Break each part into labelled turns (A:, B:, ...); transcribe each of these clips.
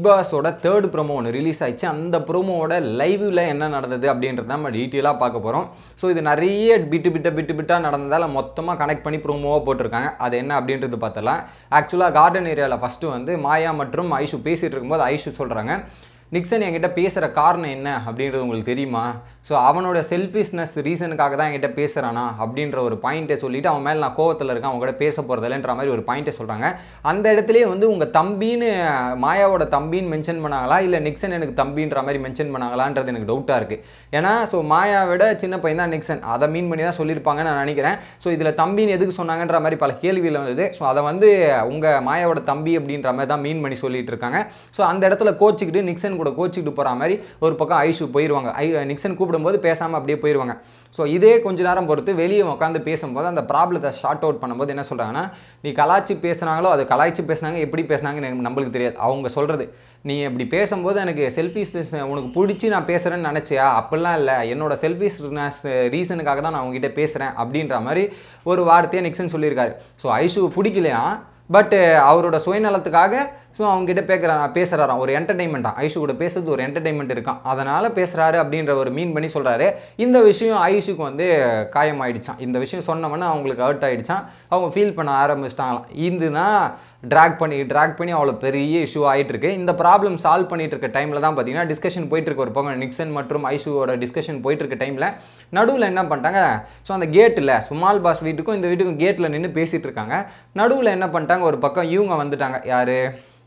A: பாஸோட third promo ஒன்று release ஆயிடுச்சு அந்த ப்ரோமோவோட லைவில் என்ன நடந்தது அப்படின்றத நம்ம டீட்டெயிலாக பார்க்க போகிறோம் ஸோ இது நிறைய பிட்டு பிட்ட பிட்டு பிட்டாக நடந்ததால் மொத்தமாக கனெக்ட் பண்ணி ப்ரோமோவாக போட்டிருக்காங்க அது என்ன அப்படின்றது பார்த்தலாம் ஆக்சுவலாக கார்டன் ஏரியாவில் ஃபஸ்ட்டு வந்து மாயா மற்றும் ஐஷு பேசிகிட்டு இருக்கும்போது ஐஷு சொல்கிறாங்க நிக்சன் என்கிட்ட பேசுகிற காரணம் என்ன அப்படின்றது உங்களுக்கு தெரியுமா ஸோ அவனோட செல்ஃபிஷ்னஸ் ரீசனுக்காக தான் என்கிட்ட பேசுகிறானா அப்படின்ற ஒரு பாயிண்ட்டை சொல்லிட்டு அவன் மேலே நான் கோவத்தில் இருக்கேன் அவங்க கூட பேச போகிறதில்லன்ற மாதிரி ஒரு பாயிண்ட்டை சொல்கிறாங்க அந்த இடத்துலயே வந்து உங்கள் தம்பின்னு மாயாவோட தம்பின்னு மென்ஷன் பண்ணாங்களா இல்லை நிக்சன் எனக்கு தம்பின்ற மாதிரி மென்ஷன் பண்ணாங்களான்றது எனக்கு டவுட்டாக இருக்குது ஏன்னா ஸோ மாயாவோட சின்ன பையன் தான் நிக்சன் அதை மீன் பண்ணி தான் சொல்லியிருப்பாங்கன்னு நான் நினைக்கிறேன் ஸோ இதில் தம்பின்னு எதுக்கு சொன்னாங்கன்ற மாதிரி பல கேள்விகள் வந்தது ஸோ அதை வந்து உங்கள் மாயாவோட தம்பி அப்படின்ற மாதிரி தான் மீன் பண்ணி சொல்லிட்டு இருக்காங்க ஸோ அந்த இடத்துல கோச்சிக்கிட்டு நிக்சன் கூட கோச்சிக்கிட்டு போகிற மாதிரி ஒரு பக்கம் ஐஷு போயிடுவாங்க ஐ நிக்சன் கூப்பிடும்போது பேசாமல் அப்படியே போயிடுவாங்க ஸோ இதே கொஞ்ச நேரம் பொறுத்து வெளியே உட்காந்து பேசும்போது அந்த ப்ராப்ளத்தை ஷார்ட் அவுட் பண்ணும்போது என்ன சொல்கிறாங்கன்னா நீ கலாய்ச்சி பேசுனாங்களோ அது கலாய்ச்சி பேசுனாங்க எப்படி பேசுனாங்கன்னு எனக்கு நம்மளுக்கு தெரியாது அவங்க சொல்கிறது நீ இப்படி பேசும்போது எனக்கு செல்ஃபிஷ்னஸ் உனக்கு பிடிச்சி நான் பேசுகிறேன்னு நினச்சியா அப்படிலாம் இல்லை என்னோட செல்ஃபிஷ்னஸ் ரீசனுக்காக தான் நான் உங்ககிட்ட பேசுகிறேன் அப்படின்ற மாதிரி ஒரு வார்த்தையை நிக்சன் சொல்லியிருக்காரு ஸோ ஐஷு பிடிக்கலையா பட் அவரோட சுயநலத்துக்காக ஸோ அவங்ககிட்ட பேசுகிறா பேசுகிறாராம் ஒரு என்டர்டைன்மெண்ட்டாக ஐஷு கூட பேசுறது ஒரு என்டர்டைன்மெண்ட் இருக்கான் அதனால் பேசுகிறாரு அப்படின்ற ஒரு மீன் பண்ணி சொல்கிறாரு இந்த விஷயம் ஐஷுக்கு வந்து காயமாயிடுச்சான் இந்த விஷயம் சொன்னவொன்னே அவங்களுக்கு ஹர்ட் ஆகிடுச்சான் அவங்க ஃபீல் பண்ண ஆரம்பிச்சிட்டாங்களாம் இதுனா ட்ராக் பண்ணி ட்ராக் பண்ணி அவ்வளோ பெரிய இஷ்யூ ஆகிட்டு இருக்கு இந்த ப்ராப்ளம் சால்வ் பண்ணிட்டு இருக்க டைமில் தான் பார்த்தீங்கன்னா டிஸ்கஷன் போயிட்டு இருக்கு ஒரு பக்கம் நிக்சன் மற்றும் ஐஷுவோட டிஸ்கஷன் போயிட்டு இருக்க டைமில் நடுவில் என்ன பண்ணிட்டாங்க ஸோ அந்த கேட்டில் சுமால் பாஸ் வீட்டுக்கும் இந்த வீட்டுக்கும் கேட்டில் நின்று பேசிகிட்டு இருக்காங்க நடுவில் என்ன பண்ணிட்டாங்க ஒரு பக்கம் இவங்க வந்துட்டாங்க யார்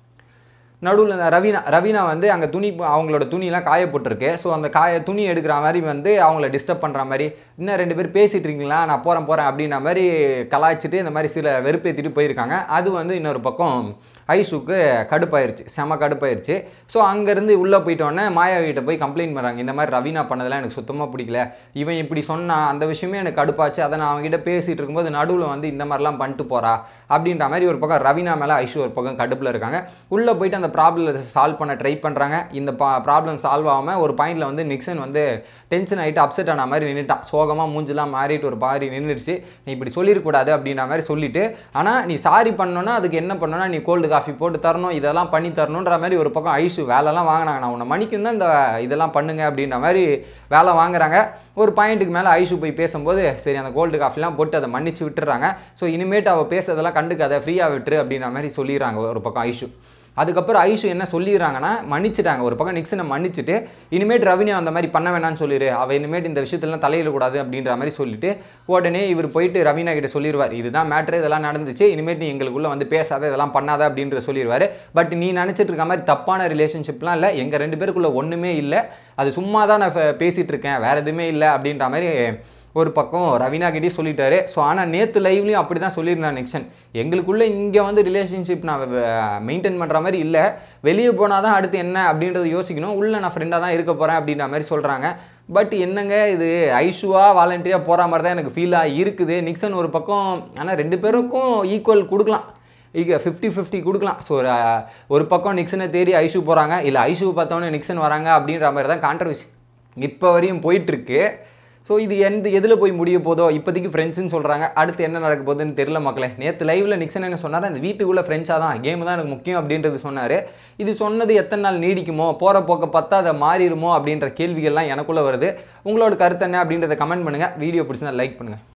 A: நடுவில் ரவீனா ரவீனா வந்து அங்கே துணி அவங்களோட துணியெலாம் காய போட்டிருக்கு ஸோ அந்த காய துணி எடுக்கிற மாதிரி வந்து அவங்கள டிஸ்டர்ப் பண்ணுற மாதிரி இன்னும் ரெண்டு பேர் பேசிகிட்டு இருக்கீங்களா நான் போகிறேன் போகிறேன் அப்படின்ற மாதிரி கலாய்ச்சிட்டு இந்த மாதிரி சில வெறுப்பேற்றிட்டு போயிருக்காங்க அது வந்து இன்னொரு பக்கம் ஐஷுக்கு கடுப்பாயிருச்சு செம கடுப்பாயிருச்சு ஸோ அங்கேருந்து உள்ளே போயிட்டோன்னே மாயா கிட்ட போய் கம்ப்ளைண்ட் பண்ணுறாங்க இந்த மாதிரி ரவீனா பண்ணதெல்லாம் எனக்கு சுத்தமாக பிடிக்கல இவன் இப்படி சொன்னான் அந்த விஷயமே எனக்கு கடுப்பாச்சு அதை நான் அவங்ககிட்ட பேசிகிட்டு இருக்கும்போது நடுவில் வந்து இந்த மாதிரிலாம் பண்ணிட்டு போகிறா அப்படின்ற மாதிரி ஒரு பக்கம் ரவீனா மேலே ஐஷு ஒரு பக்கம் கடுப்பில் இருக்காங்க உள்ளே போயிட்டு அந்த ப்ராப்ளத்தை சால்வ் பண்ண ட்ரை பண்ணுறாங்க இந்த ப்ராப்ளம் சால்வ் ஆகாமல் ஒரு பாயிண்டில் வந்து நிக்சன் வந்து டென்ஷன் ஆகிட்டு அப்செட் ஆன மாதிரி நின்றுட்டான் சோகமாக மூஞ்சிலாம் மாறிட்டு ஒரு பாரி நின்றுடுச்சு நீ இப்படி சொல்லிடக்கூடாது அப்படின்ற மாதிரி சொல்லிட்டு ஆனால் நீ சாரி பண்ணோன்னா அதுக்கு என்ன பண்ணோன்னா நீ கோல்டு காஃபி போட்டு தரணும் இதெல்லாம் பண்ணி தரணுன்ற மாதிரி ஒரு பக்கம் ஐஷு வேலைலாம் வாங்கினாங்க நான் உன்னை மணிக்கு தான் இந்த இதெல்லாம் பண்ணுங்க அப்படின்ற மாதிரி வேலை வாங்குறாங்க ஒரு பாயிண்ட்டுக்கு மேலே ஐஷு போய் பேசும்போது சரி அந்த கோல்டு காஃபிலாம் போட்டு அதை மன்னிச்சு விட்டுறாங்க ஸோ இனிமேட்டு அவள் பேசுறதெல்லாம் கண்டுக்காத ஃப்ரீயாக விட்டுரு அப்படின்ற மாதிரி சொல்லிடுறாங்க ஒரு பக்கம் ஐஷு அதுக்கப்புறம் ஐஷு என்ன சொல்லிடுறாங்கன்னா மன்னிச்சிட்டாங்க ஒரு பக்கம் நிக்சனை மன்னிச்சுட்டு இனிமேட் ரவினியா அந்த மாதிரி பண்ண வேணாம்னு சொல்லிடு அவள் இனிமேட் இந்த விஷயத்துலாம் தலையிடக்கூடாது அப்படின்ற மாதிரி சொல்லிட்டு உடனே இவர் போயிட்டு ரவீனா கிட்ட சொல்லிடுவார் இதுதான் மேட்ரு இதெல்லாம் நடந்துச்சு இனிமேட் நீ எங்களுக்குள்ளே வந்து பேசாத இதெல்லாம் பண்ணாத அப்படின்ற சொல்லிடுவார் பட் நீ நினச்சிட்டு இருக்க மாதிரி தப்பான ரிலேஷன்ஷிப்லாம் இல்லை எங்கள் ரெண்டு பேருக்குள்ள ஒன்றுமே இல்லை அது சும்மா தான் நான் பேசிகிட்டு இருக்கேன் வேறு எதுவுமே இல்லை அப்படின்ற மாதிரி ஒரு பக்கம் ரவீனா கிட்டே சொல்லிட்டாரு ஸோ ஆனால் நேற்று லைவ்லையும் அப்படி தான் சொல்லியிருந்தான் நிக்சன் எங்களுக்குள்ளே இங்கே வந்து ரிலேஷன்ஷிப் நான் மெயின்டைன் பண்ணுற மாதிரி இல்லை வெளியே போனால் தான் அடுத்து என்ன அப்படின்றது யோசிக்கணும் உள்ளே நான் ஃப்ரெண்டாக தான் இருக்க போகிறேன் அப்படின்ற மாதிரி சொல்கிறாங்க பட் என்னங்க இது ஐஷுவா வாலண்டியராக போகிற மாதிரி தான் எனக்கு ஃபீலாக இருக்குது நிக்சன் ஒரு பக்கம் ஆனால் ரெண்டு பேருக்கும் ஈக்குவல் கொடுக்கலாம் இங்கே ஃபிஃப்டி ஃபிஃப்டி கொடுக்கலாம் ஸோ ஒரு பக்கம் நிக்சனை தேடி ஐஷு போகிறாங்க இல்லை ஐஷு பார்த்தோன்னே நிக்சன் வராங்க அப்படின்ற மாதிரி தான் கான்ட்ரவர்சி இப்போ வரையும் போயிட்டுருக்கு ஸோ இது எந்த எதில் போய் முடிய போதோ இப்போதைக்கு ஃப்ரெண்ட்ஸ்னு சொல்கிறாங்க அடுத்து என்ன நடக்க போகுதுன்னு தெரில மக்களே நேற்று லைவில் நிக்சன் என்ன சொன்னார் அந்த வீட்டுக்குள்ளே ஃப்ரெண்ட்ஸாக தான் கேம் தான் எனக்கு முக்கியம் அப்படின்றது சொன்னார் இது சொன்னது எத்தனை நாள் நீடிக்குமோ போகிற போக்க பார்த்தா அதை மாறிடுமோ அப்படின்ற கேள்விகள்லாம் எனக்குள்ளே வருது உங்களோட கருத்து என்ன அப்படின்றத கமெண்ட் பண்ணுங்கள் வீடியோ பிடிச்சினா லைக் பண்ணுங்கள்